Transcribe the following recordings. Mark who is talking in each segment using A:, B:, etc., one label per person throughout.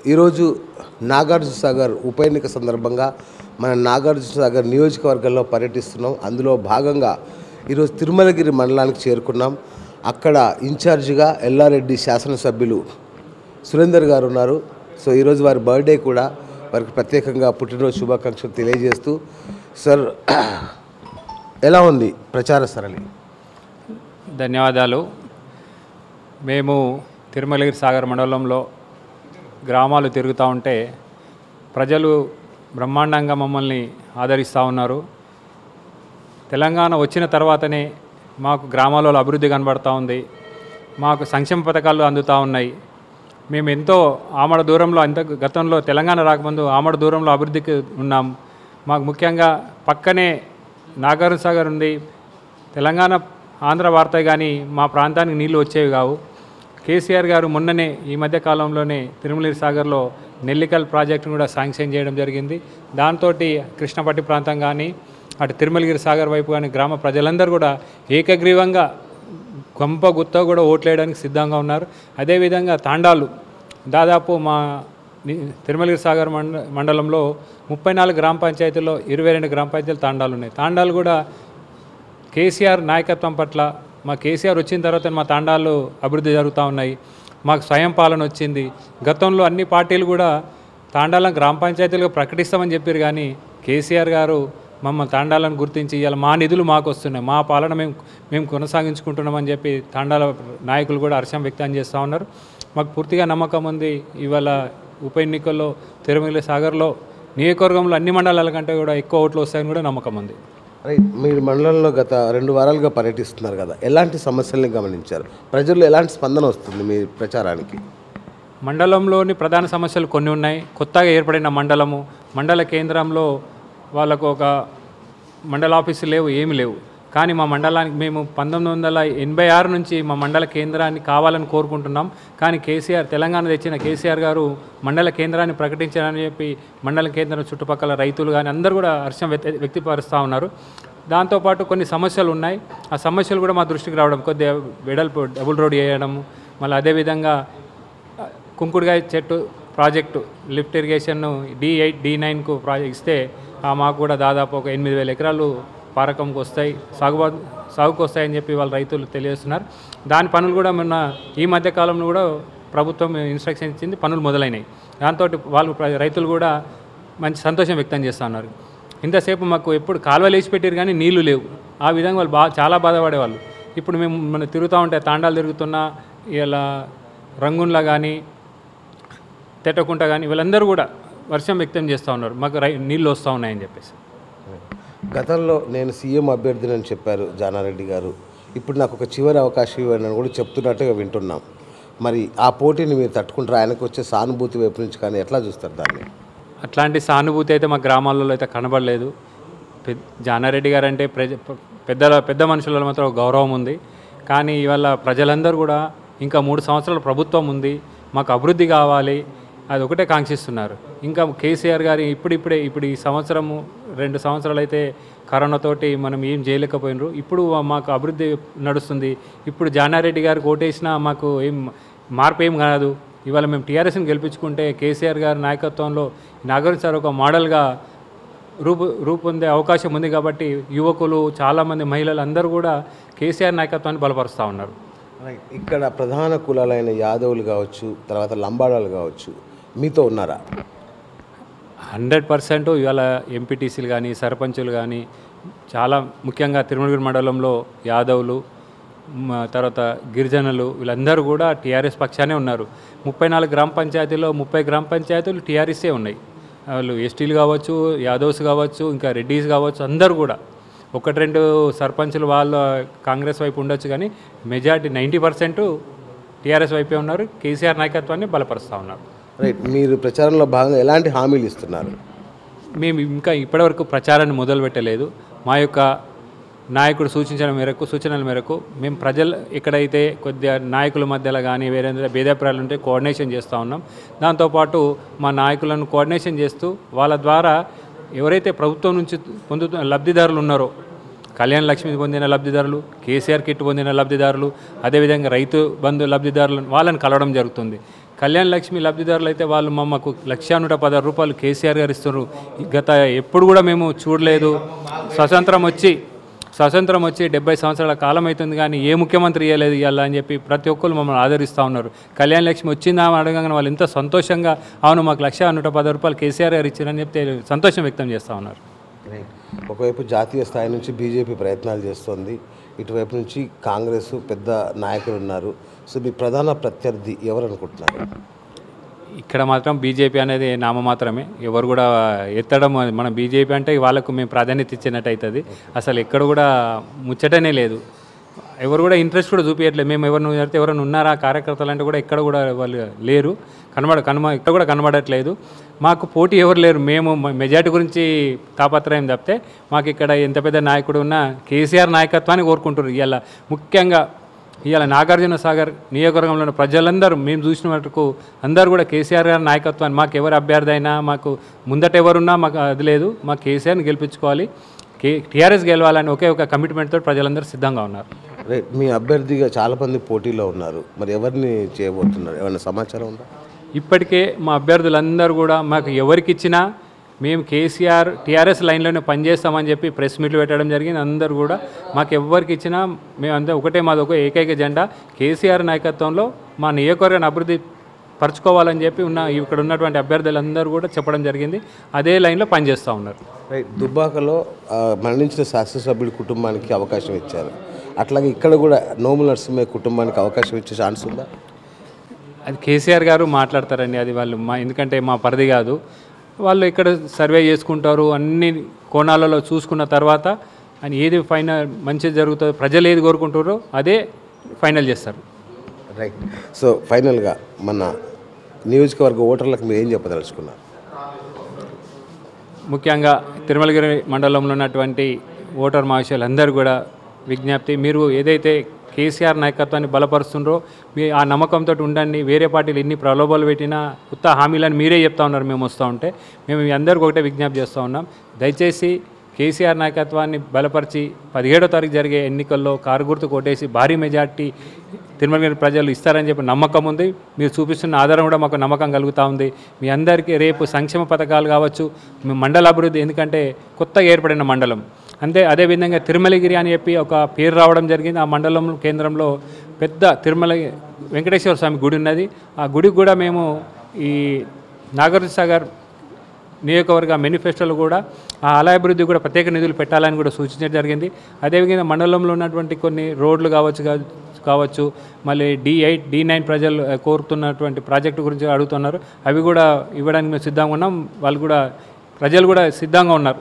A: ఈరోజు నాగార్జున సాగర్ ఉప ఎన్నిక సందర్భంగా మన నాగార్జున సాగర్ నియోజకవర్గంలో పర్యటిస్తున్నాం అందులో భాగంగా ఈరోజు తిరుమలగిరి మండలానికి చేరుకున్నాం అక్కడ ఇన్ఛార్జిగా ఎల్లారెడ్డి శాసనసభ్యులు సురేందర్ గారు ఉన్నారు సో ఈరోజు వారి బర్త్డే కూడా వారికి ప్రత్యేకంగా పుట్టినరోజు శుభాకాంక్షలు తెలియజేస్తూ సార్ ఎలా ఉంది ప్రచార సరళి
B: ధన్యవాదాలు మేము తిరుమలగిరి సాగర్ మండలంలో గ్రామాలు తిరుగుతూ ఉంటే ప్రజలు బ్రహ్మాండంగా మమ్మల్ని ఆదరిస్తూ ఉన్నారు తెలంగాణ వచ్చిన తర్వాతనే మాకు గ్రామాలలో అభివృద్ధి కనబడతా ఉంది మాకు సంక్షేమ పథకాలు అందుతూ ఉన్నాయి మేము ఎంతో ఆమడ దూరంలో అంత గతంలో తెలంగాణ రాకముందు ఆమడ దూరంలో అభివృద్ధికి ఉన్నాం మాకు ముఖ్యంగా పక్కనే నాగార్జున సాగర్ ఉంది తెలంగాణ ఆంధ్ర వార్త కానీ మా ప్రాంతానికి నీళ్లు వచ్చేవి కావు కేసీఆర్ గారు మొన్ననే ఈ మధ్య కాలంలోనే తిరుమలగిరి సాగర్లో నెల్లికల్ ప్రాజెక్టును కూడా శాంక్షన్ చేయడం జరిగింది దాంతో కృష్ణపట్టి ప్రాంతం కానీ అటు తిరుమలగిరి సాగర్ వైపు కానీ గ్రామ ప్రజలందరూ కూడా ఏకగ్రీవంగా గొంప గుత్త కూడా ఓట్లేయడానికి సిద్ధంగా ఉన్నారు అదేవిధంగా తాండాలు దాదాపు మా ని- తిరుమలగిరి సాగర్ మండ మండలంలో ముప్పై నాలుగు గ్రామ పంచాయతీల్లో ఇరవై రెండు గ్రామ పంచాయతీలు తాండాలు ఉన్నాయి తాండాలు కూడా కేసీఆర్ నాయకత్వం పట్ల మా కేసీఆర్ వచ్చిన తర్వాత మా తాండాలు అభివృద్ధి జరుగుతూ ఉన్నాయి మాకు స్వయం పాలన వచ్చింది గతంలో అన్ని పార్టీలు కూడా తాండాలను గ్రామ పంచాయతీలుగా ప్రకటిస్తామని చెప్పారు కానీ కేసీఆర్ గారు మమ్మల్ని తాండాలను గుర్తించి ఇవాళ మా నిధులు మాకు వస్తున్నాయి మా పాలన మేము మేము కొనసాగించుకుంటున్నామని చెప్పి తాండాల నాయకులు కూడా హర్షం వ్యక్తం చేస్తూ ఉన్నారు మాకు పూర్తిగా నమ్మకం ఉంది ఇవాళ ఉప ఎన్నికల్లో తిరుమల సాగర్లో నియోజకవర్గంలో అన్ని మండలాల కంటే కూడా ఎక్కువ ఓట్లు వస్తాయని కూడా నమ్మకం ఉంది
A: రైట్ మీరు మండలంలో గత రెండు వారాలుగా పర్యటిస్తున్నారు కదా ఎలాంటి సమస్యల్ని గమనించారు ప్రజల్లో ఎలాంటి స్పందన వస్తుంది మీ ప్రచారానికి
B: మండలంలోని ప్రధాన సమస్యలు కొన్ని ఉన్నాయి కొత్తగా ఏర్పడిన మండలము మండల కేంద్రంలో వాళ్ళకు ఒక మండల ఆఫీసు లేవు ఏమి లేవు కానీ మా మండలానికి మేము పంతొమ్మిది వందల ఎనభై ఆరు నుంచి మా మండల కేంద్రాన్ని కావాలని కోరుకుంటున్నాం కానీ కేసీఆర్ తెలంగాణ తెచ్చిన కేసీఆర్ గారు మండల కేంద్రాన్ని ప్రకటించారని చెప్పి మండల కేంద్రం చుట్టుపక్కల రైతులు కానీ అందరూ కూడా హర్షం వ్యక్త వ్యక్తపరుస్తూ ఉన్నారు దాంతోపాటు కొన్ని సమస్యలు ఉన్నాయి ఆ సమస్యలు కూడా మా దృష్టికి రావడం కొద్దిగా వెడల్పు డబుల్ రోడ్ వేయడం మళ్ళీ అదేవిధంగా కుంకుడుగాయ చెట్టు project lift irrigation D eight D నైన్కు ప్రాజెక్ట్ ఇస్తే ఆ మాకు కూడా దాదాపు ఒక ఎనిమిది వేల ఎకరాలు పారకంకి వస్తాయి సాగుబా సాగుకు వస్తాయని చెప్పి వాళ్ళ రైతులు తెలియజేస్తున్నారు దాని పనులు కూడా మొన్న ఈ మధ్య కాలంలో కూడా ప్రభుత్వం ఇన్స్ట్రక్షన్ ఇచ్చింది పనులు మొదలైనాయి దాంతో వాళ్ళు ప్ర- రైతులు కూడా మంచి సంతోషం వ్యక్తం చేస్తున్నారు ఇంతసేపు మాకు ఎప్పుడు కాలువలు వేసి పెట్టారు కానీ నీళ్లు లేవు ఆ విధంగా వాళ్ళు బాగా చాలా బాధపడేవాళ్ళు ఇప్పుడు మేము మన తిరుగుతూ ఉంటే తాండాలు తిరుగుతున్నా ఇలా రంగున్లా కానీ తెట్టకుంట కానీ వీళ్ళందరూ కూడా వర్షం వ్యక్తం చేస్తూ ఉన్నారు మాకు రై నీళ్ళు వస్తూ ఉన్నాయని చెప్పేసి
A: గతంలో నేను సీఎం అభ్యర్థిని అని చెప్పారు జానారెడ్డి గారు ఇప్పుడు నాకు ఒక చివరి అవకాశం ఇవ్వండి అని కూడా చెప్తున్నట్టుగా వింటున్నాం మరి ఆ పోటీని మీరు తట్టుకుంటారు ఆయనకు వచ్చే సానుభూతి వైపు నుంచి కానీ ఎట్లా చూస్తారు దాన్ని
B: అట్లాంటి సానుభూతి అయితే మా గ్రామాలలో అయితే కనబడలేదు పెద్ద జానారెడ్డి గారు అంటే ప్రజ పెద్దల పెద్ద మనుషులలో మాత్రం ఒక గౌరవం ఉంది కానీ ఇవాళ ప్రజలందరూ కూడా ఇంకా మూడు సంవత్సరాల ప్రభుత్వం ఉంది మాకు అభివృద్ధి కావాలి అది ఒకటే కాంక్షిస్తున్నారు ఇంకా కేసీఆర్ గారి ఇప్పుడిప్పుడే ఇప్పుడు ఈ సంవత్సరము రెండు సంవత్సరాలు అయితే కరోనాతోటి మనం ఏం చేయలేకపోయినరు ఇప్పుడు మాకు అభివృద్ధి నడుస్తుంది ఇప్పుడు జానారెడ్డి గారికి ఓటేసినా మాకు ఏం మార్పు ఏం కాదు ఇవాళ మేము టీఆర్ఎస్ని గెలిపించుకుంటే కేసీఆర్ గారి నాయకత్వంలో నాగర్ సార్ ఒక మోడల్గా రూపు రూపొందే అవకాశం ఉంది కాబట్టి యువకులు చాలామంది మహిళలు అందరూ కూడా కేసీఆర్ నాయకత్వాన్ని బలపరుస్తూ ఉన్నారు
A: రైట్ ఇక్కడ ప్రధాన కులాలైన యాదవులు కావచ్చు తర్వాత లంబాడాలు కావచ్చు మీతో ఉన్నారా
B: హండ్రెడ్ పర్సెంట్ ఇవాళ ఎంపీటీసీలు కానీ సర్పంచులు కానీ చాలా ముఖ్యంగా తిరుమలగిరి మండలంలో యాదవులు మ, తర్వాత గిరిజనులు వీళ్ళందరూ కూడా టీఆర్ఎస్ పక్షానే ఉన్నారు ముప్పై నాలుగు గ్రామ పంచాయతీలో ముప్పై గ్రామ పంచాయతీలు టీఆర్ఎస్ఏ ఉన్నాయి వాళ్ళు ఎస్టీలు కావచ్చు యాదవ్స్ కావచ్చు ఇంకా రెడ్డీస్ కావచ్చు అందరూ కూడా ఒకటి రెండు సర్పంచులు వాళ్ళు కాంగ్రెస్ వైపు ఉండొచ్చు కానీ మెజారిటీ నైంటీ పర్సెంట్ టీఆర్ఎస్ వైపే ఉన్నారు కేసీఆర్ నాయకత్వాన్ని బలపరుస్తూ ఉన్నారు
A: రైట్ మీరు ప్రచారంలో భాగంగా ఎలాంటి హామీలు ఇస్తున్నారు
B: మేము ఇంకా ఇప్పటివరకు ప్రచారాన్ని మొదలు పెట్టలేదు మా యొక్క నాయకుడు సూచించిన మేరకు సూచనల మేరకు మేము ప్రజలు ఎక్కడైతే కొద్దిగా నాయకుల మధ్యలో కానీ వేరే భేదాభిప్రాయాలు ఉంటే కోఆర్డినేషన్ చేస్తూ ఉన్నాం దాంతోపాటు మా నాయకులను కోఆర్డినేషన్ చేస్తూ వాళ్ళ ద్వారా ఎవరైతే ప్రభుత్వం నుంచి పొందుతున్న లబ్ధిదారులు ఉన్నారో కళ్యాణ లక్ష్మి పొందిన లబ్ధిదారులు కేసీఆర్ కిట్ పొందిన లబ్ధిదారులు అదేవిధంగా రైతు బంధు లబ్ధిదారులు వాళ్ళని కలవడం జరుగుతుంది కళ్యాణ్ లక్ష్మి లబ్ధిదారులు అయితే వాళ్ళు మాకు లక్ష నూట పదహారు రూపాయలు కేసీఆర్ గారు ఇస్తున్నారు గత ఎప్పుడు కూడా మేము చూడలేదు స్వతంత్రం వచ్చి స్వతంత్రం వచ్చి డెబ్బై సంవత్సరాల కాలం అవుతుంది కానీ ఏ ముఖ్యమంత్రి ఇవ్వలేదు ఇవ్వాలా అని చెప్పి ప్రతి ఒక్కరు మమ్మల్ని ఆదరిస్తూ ఉన్నారు కళ్యాణ లక్ష్మి వచ్చిందా అని అడగగానే వాళ్ళు ఎంత సంతోషంగా అవును మాకు లక్ష నూట పది రూపాయలు కేసీఆర్ గారు ఇచ్చారని చెప్తే సంతోషం వ్యక్తం చేస్తూ ఉన్నారు
A: ఒకవైపు జాతీయ స్థాయి నుంచి బీజేపీ ప్రయత్నాలు చేస్తోంది ఇటువైపు నుంచి కాంగ్రెస్ పెద్ద నాయకులు ఉన్నారు సో మీ ప్రధాన ప్రత్యర్థి ఎవరు అనుకుంటున్నారు
B: ఇక్కడ మాత్రం బీజేపీ అనేది నామ మాత్రమే ఎవరు కూడా ఎత్తడం మన బీజేపీ అంటే వాళ్ళకు మేము ప్రాధాన్యత ఇచ్చినట్టు అవుతుంది అసలు ఎక్కడ కూడా ముచ్చటనే లేదు ఎవరు కూడా ఇంట్రెస్ట్ కూడా చూపించట్లేదు మేము ఎవరిని చెప్తే ఎవరైనా ఉన్నారా కార్యకర్తలు అంటే కూడా ఎక్కడ కూడా వాళ్ళు లేరు కనబడ కనబ ఇక్కడ కూడా కనబడట్లేదు మాకు పోటీ ఎవరు లేరు మేము మెజార్టీ గురించి తాపత్రయం తప్పితే మాకు ఇక్కడ ఎంత పెద్ద నాయకుడు ఉన్నా కేసీఆర్ నాయకత్వాన్ని కోరుకుంటున్నారు ఇవాళ ముఖ్యంగా ఇవాళ నాగార్జున సాగర్ నియోజకవర్గంలో ఉన్న ప్రజలందరూ మేము చూసిన మటుకు అందరూ కూడా కేసీఆర్ గారి నాయకత్వాన్ని మాకు ఎవరు అభ్యర్థి అయినా మాకు ముందట ఎవరున్నా మాకు అది లేదు మాకు కేసీఆర్ని గెలిపించుకోవాలి కే టీఆర్ఎస్ గెలవాలని ఒకే ఒక కమిట్మెంట్తో ప్రజలందరూ సిద్ధంగా ఉన్నారు
A: రైట్ మీ అభ్యర్థిగా చాలా మంది పోటీలో ఉన్నారు మరి ఎవరిని చేయబోతున్నారు ఏమైనా సమాచారం ఉందా
B: ఇప్పటికే మా అభ్యర్థులందరూ కూడా మాకు ఎవరికి ఇచ్చినా మేము కేసీఆర్ టీఆర్ఎస్ లైన్లోనే పనిచేస్తామని చెప్పి ప్రెస్ మీట్లు పెట్టడం జరిగింది అందరూ కూడా మాకు ఎవరికి ఇచ్చినా మేమంతా ఒకటే మాది ఒక ఏకైక జెండా కేసీఆర్ నాయకత్వంలో మా నియోజకవర్గాన్ని అభివృద్ధి పరచుకోవాలని చెప్పి ఉన్న ఇక్కడ ఉన్నటువంటి అభ్యర్థులందరూ కూడా చెప్పడం జరిగింది అదే లైన్లో పనిచేస్తూ ఉన్నారు
A: రైట్ దుబ్బాకలో ఆ, మరణించిన శాసనసభ్యుడి కుటుంబానికి అవకాశం ఇచ్చారు అట్లాగే ఇక్కడ కూడా నోముల నరసింహయ్య కుటుంబానికి అవకాశం ఇచ్చే ఛాన్స్ ఉందా
B: అది కేసీఆర్ గారు మాట్లాడతారండి అది వాళ్ళు మా ఎందుకంటే మా పరిధి కాదు వాళ్ళు ఇక్కడ సర్వే చేసుకుంటారు అన్ని కోణాలలో చూసుకున్న తర్వాత అని ఏది ఫైనల్ మంచి జరుగుతుందో ప్రజలు ఏది కోరుకుంటారో అదే ఫైనల్ చేస్తారు
A: రైట్ సో ఫైనల్గా మన నియోజకవర్గ ఓటర్లకు మీరు ఏం చెప్పదలుచుకున్నారు
B: ముఖ్యంగా తిరుమలగిరి మండలంలో ఉన్నటువంటి ఓటర్ మహాశయులందరూ కూడా విజ్ఞప్తి మీరు ఏదైతే కేసీఆర్ నాయకత్వాన్ని బలపరుస్తుండ్రో మీ ఆ నమ్మకంతో ఉండండి వేరే పార్టీలు ఎన్ని ప్రలోభాలు పెట్టినా ఉత్త హామీలను మీరే చెప్తా ఉన్నారు మేము వస్తూ ఉంటే మేము మీ అందరికీ ఒకటే విజ్ఞప్తి చేస్తూ ఉన్నాం దయచేసి కేసీఆర్ నాయకత్వాన్ని బలపరిచి పదిహేడో తారీఖు జరిగే ఎన్నికల్లో కారు గుర్తు కొట్టేసి భారీ మెజార్టీ తిరుమలగిరి ప్రజలు ఇస్తారని చెప్పి నమ్మకం ఉంది మీరు చూపిస్తున్న ఆధారం కూడా మాకు నమ్మకం కలుగుతూ ఉంది మీ అందరికీ రేపు సంక్షేమ పథకాలు కావచ్చు మీ మండల అభివృద్ధి ఎందుకంటే కొత్తగా ఏర్పడిన మండలం అంతే అదేవిధంగా తిరుమలగిరి అని చెప్పి ఒక పేరు రావడం జరిగింది ఆ మండలం కేంద్రంలో పెద్ద తిరుమల వెంకటేశ్వర స్వామి గుడి ఉన్నది ఆ గుడికి కూడా మేము ఈ నాగార్జున సాగర్ నియోజకవర్గ మేనిఫెస్టోలో కూడా ఆ ఆలయాభివృద్ధి కూడా ప్రత్యేక నిధులు పెట్టాలని కూడా సూచించడం జరిగింది అదేవిధంగా మండలంలో ఉన్నటువంటి కొన్ని రోడ్లు కావచ్చు కా- కావచ్చు మళ్ళీ డి ఎయిట్ డి నైన్ ప్రజలు ఆ, కోరుతున్నటువంటి ప్రాజెక్టు గురించి అడుగుతున్నారు అవి కూడా ఇవ్వడానికి మేము సిద్ధంగా ఉన్నాం వాళ్ళు కూడా ప్రజలు కూడా సిద్ధంగా ఉన్నారు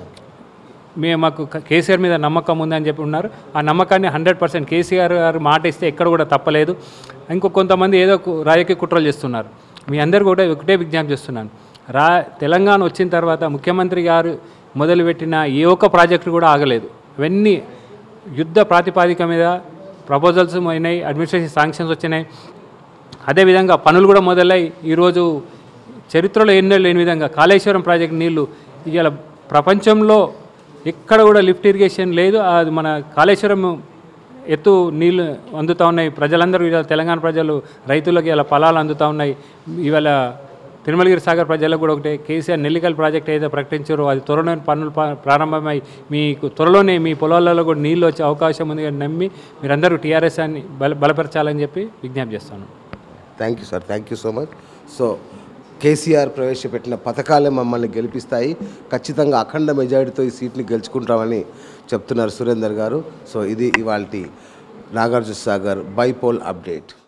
B: మేము మాకు క- కేసీఆర్ మీద నమ్మకం ఉందని చెప్పి ఉన్నారు ఆ నమ్మకాన్ని హండ్రెడ్ పర్సెంట్ కేసీఆర్ గారు మాట ఇస్తే ఎక్కడ కూడా తప్పలేదు ఇంకో కొంతమంది ఏదో కు- రాజకీయ కుట్రలు చేస్తున్నారు మీ అందరు కూడా ఒకటే విజ్ఞప్తి చేస్తున్నాను రా తెలంగాణ వచ్చిన తర్వాత ముఖ్యమంత్రి గారు మొదలుపెట్టిన ఏ ఒక్క ప్రాజెక్టు కూడా ఆగలేదు ఇవన్నీ యుద్ధ ప్రాతిపాదిక మీద ప్రపోజల్స్ అయినాయి అడ్మినిస్ట్రేషన్ శాంక్షన్స్ వచ్చినాయి అదేవిధంగా పనులు కూడా మొదలై ఈరోజు చరిత్రలో ఎన్నో లేని విధంగా కాళేశ్వరం ప్రాజెక్ట్ నీళ్లు ఇవాళ ప్రపంచంలో ఎక్కడ కూడా లిఫ్ట్ ఇరిగేషన్ లేదు అది మన కాళేశ్వరం ఎత్తు నీళ్ళు అందుతూ ఉన్నాయి ప్రజలందరూ ఇవాళ తెలంగాణ ప్రజలు రైతులకు ఇలా పొలాలు అందుతూ ఉన్నాయి ఇవాళ తిరుమలగిరి సాగర్ ప్రజలకు కూడా ఒకటే కేసీఆర్ నెల్లికల్ ప్రాజెక్ట్ ఏదైతే ప్రకటించారో అది త్వరలోనే పనులు ప- ప్రారంభమై మీకు త్వరలోనే మీ పొలాలలో కూడా నీళ్ళు వచ్చే అవకాశం ఉంది అని నమ్మి మీరందరూ టీఆర్ఎస్ అని బల బలపరచాలని చెప్పి విజ్ఞప్తి చేస్తాను
A: thank you sir thank you so much so KCR ప్రవేశపెట్టిన పథకాలే మమ్మల్ని గెలిపిస్తాయి ఖచ్చితంగా అఖండ మెజారిటీతో ఈ సీట్ని గెలుచుకుంటామని చెప్తున్నారు సురేందర్ గారు సో ఇది ఇవాళ నాగార్జున సాగర్ బైపోల్ అప్డేట్